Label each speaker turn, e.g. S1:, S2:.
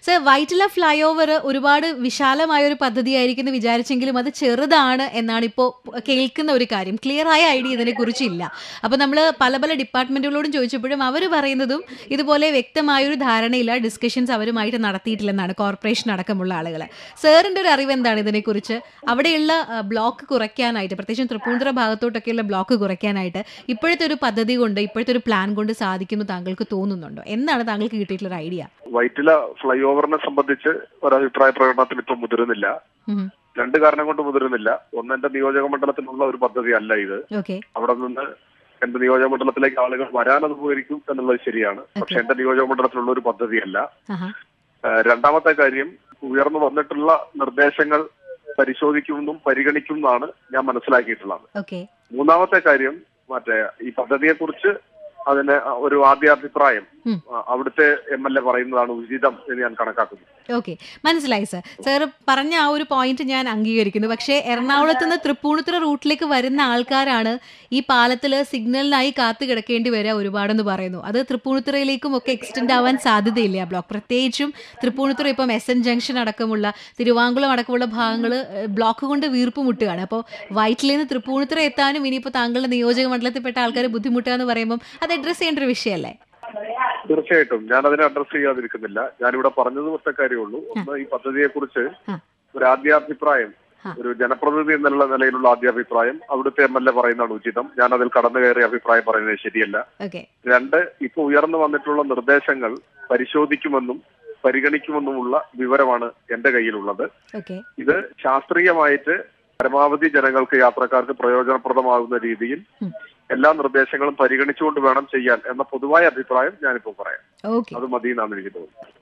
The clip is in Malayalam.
S1: സർ വൈറ്റില ഫ്ലൈ ഓവർ ഒരുപാട് വിശാലമായ ഒരു പദ്ധതിയായിരിക്കും എന്ന് വിചാരിച്ചെങ്കിലും അത് ചെറുതാണ് എന്നാണ് ഇപ്പോൾ കേൾക്കുന്ന ഒരു കാര്യം ക്ലിയർ ആയ ഐഡിയ ഇതിനെക്കുറിച്ചില്ല അപ്പോൾ നമ്മൾ പല പല ഡിപ്പാർട്ട്മെന്റുകളോടും ചോദിച്ചപ്പോഴും അവർ പറയുന്നതും ഇതുപോലെ വ്യക്തമായൊരു ധാരണയില്ല ഡിസ്കഷൻസ് അവരുമായിട്ട് നടത്തിയിട്ടില്ലെന്നാണ് കോർപ്പറേഷൻ അടക്കമുള്ള ആളുകൾ സാറിൻ്റെ ഒരു അറിവ് എന്താണ് ഇതിനെക്കുറിച്ച് അവിടെയുള്ള ആ, ബ്ലോക്ക് കുറയ്ക്കാനായിട്ട് പ്രത്യേകിച്ചും തൃപ്പൂണിത്തുറ ഭാഗത്തോട്ടൊക്കെയുള്ള ബ്ലോക്ക് കുറയ്ക്കാനായിട്ട് ഇപ്പോഴത്തെ ഒരു പദ്ധതി കൊണ്ട് ഇപ്പോഴത്തെ ഒരു പ്ലാൻ കൊണ്ട് സാധിക്കുന്നു താങ്കൾക്ക് തോന്നുന്നുണ്ടോ എന്താണ് താങ്കൾക്ക് കിട്ടിയിട്ടുള്ള ഒരു ഐഡിയ
S2: വൈറ്റില ഫ്ലൈ ഓവറിനെ സംബന്ധിച്ച് ഒരഭിപ്രായ പ്രകടനത്തിന് ഇപ്പം മുതിരുന്നില്ല രണ്ട് കാരണം കൊണ്ട് മുതിരുന്നില്ല ഒന്ന് എന്റെ നിയോജക മണ്ഡലത്തിലുള്ള ഒരു പദ്ധതി അല്ല ഇത്
S1: ഓക്കെ
S2: അവിടെ നിന്ന് എന്റെ നിയോജക മണ്ഡലത്തിലേക്ക് ആളുകൾ വരാൻ അനുഭവിക്കും എന്നുള്ളത് ശരിയാണ് പക്ഷെ എന്റെ നിയോജക മണ്ഡലത്തിലുള്ള ഒരു പദ്ധതിയല്ല
S1: ആഹാ
S2: ഏഹ് രണ്ടാമത്തെ കാര്യം ഉയർന്നു വന്നിട്ടുള്ള നിർദ്ദേശങ്ങൾ പരിശോധിക്കുമെന്നും പരിഗണിക്കുമെന്നാണ് ഞാൻ മനസ്സിലാക്കിയിട്ടുള്ളത്
S1: ഓക്കെ
S2: മൂന്നാമത്തെ കാര്യം മറ്റേ ഈ പദ്ധതിയെ കുറിച്ച് അതിന് ഒരു ആദ്യ അഭിപ്രായം
S1: ഉം.
S2: ആ, അവിടുത്തെ എം എൽ എ പറയുന്നതാണ് ഉചിതം എന്ന് ഞാൻ കണക്കാക്കുന്നു
S1: ഓക്കെ മനസ്സിലായി സർ സർ പറഞ്ഞ ആ ഒരു പോയിന്റ് ഞാൻ അംഗീകരിക്കുന്നു പക്ഷേ എറണാകുളത്ത് നിന്ന് തൃപ്പൂണിത്തുറ റൂട്ടിലേക്ക് വരുന്ന ആൾക്കാരാണ് ഈ പാലത്തിൽ സിഗ്നലിനായി കാത്തു കിടക്കേണ്ടി വരിക ഒരുപാടെന്ന് പറയുന്നു അത് തൃപ്പൂണിത്തുറയിലേക്കും ഒക്കെ എക്സ്റ്റെൻഡ് ആവാൻ സാധ്യതയില്ല ആ ബ്ലോക്ക് പ്രത്യേകിച്ചും തൃപ്പൂണിത്തുറ ഇപ്പം എസ് എൻ ജംഗ്ഷൻ അടക്കമുള്ള തിരുവാങ്കുളം അടക്കമുള്ള ഭാഗങ്ങൾ ബ്ലോക്ക് കൊണ്ട് വീർപ്പ് മുട്ടുകയാണ് അപ്പോൾ വൈറ്റിൽ നിന്ന് തൃപ്പൂണിത്തുറ എത്താനും ഇനിയിപ്പോൾ താങ്കളുടെ നിയോജക മണ്ഡലത്തിൽപ്പെട്ട ആൾക്കാർ ബുദ്ധിമുട്ടുക എന്ന് പറയുമ്പോൾ അത് അഡ്രസ്സ് ചെയ്യേണ്ട ഒരു വിഷയമല്ലേ
S2: തീർച്ചയായിട്ടും ഞാൻ അതിനെ അഡ്രസ് ചെയ്യാതിരിക്കുന്നില്ല ഞാനിവിടെ പറഞ്ഞത് ഒറ്റ കാര്യമുള്ളൂ ഒന്ന് ഈ പദ്ധതിയെ കുറിച്ച്
S1: ആ.
S2: ഒരു ആദ്യാഭിപ്രായം
S1: ആ.
S2: ഒരു ജനപ്രതിനിധി എന്നുള്ള നിലയിലുള്ള ആദ്യാഭിപ്രായം അവിടുത്തെ എം എൽ എ പറയുന്നതാണ് ഉചിതം ഞാൻ അതിൽ കടന്നു കയറി അഭിപ്രായം പറയുന്നത് ശരിയല്ല
S1: ഓക്കെ
S2: രണ്ട് ഇപ്പൊ ഉയർന്നു വന്നിട്ടുള്ള നിർദ്ദേശങ്ങൾ പരിശോധിക്കുമെന്നും പരിഗണിക്കുമെന്നുമുള്ള വിവരമാണ് എന്റെ കയ്യിലുള്ളത്
S1: ഓക്കെ
S2: ഇത് ശാസ്ത്രീയമായിട്ട് പരമാവധി ജനങ്ങൾക്ക് യാത്രക്കാർക്ക് പ്രയോജനപ്രദമാകുന്ന രീതിയിൽ
S1: ഉം.
S2: എല്ലാ നിർദ്ദേശങ്ങളും പരിഗണിച്ചുകൊണ്ട് വേണം ചെയ്യാൻ എന്ന പൊതുവായ അഭിപ്രായം ഞാനിപ്പോൾ പറയാം
S1: ഓക്കെ
S2: അത് മതി എന്നാണ് എനിക്ക് തോന്നുന്നത്